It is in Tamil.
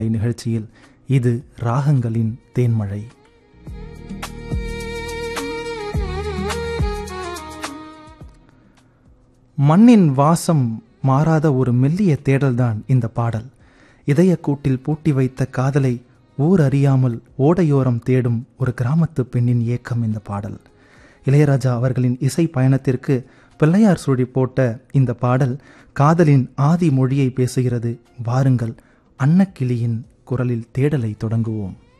நிகழ்ச்சியில் இது ராகங்களின் தேன்மழை மண்ணின் வாசம் மாறாத ஒரு மெல்லிய தேடல்தான் இந்த பாடல் இதய கூட்டில் பூட்டி வைத்த காதலை ஊர் அறியாமல் ஓடையோரம் தேடும் ஒரு கிராமத்து பெண்ணின் ஏக்கம் இந்த பாடல் இளையராஜா அவர்களின் இசை பயணத்திற்கு பிள்ளையார் சுழி போட்ட இந்த பாடல் காதலின் ஆதி மொழியை பேசுகிறது வாருங்கள் அன்னக்கிளியின் குரலில் தேடலை தொடங்குவோம்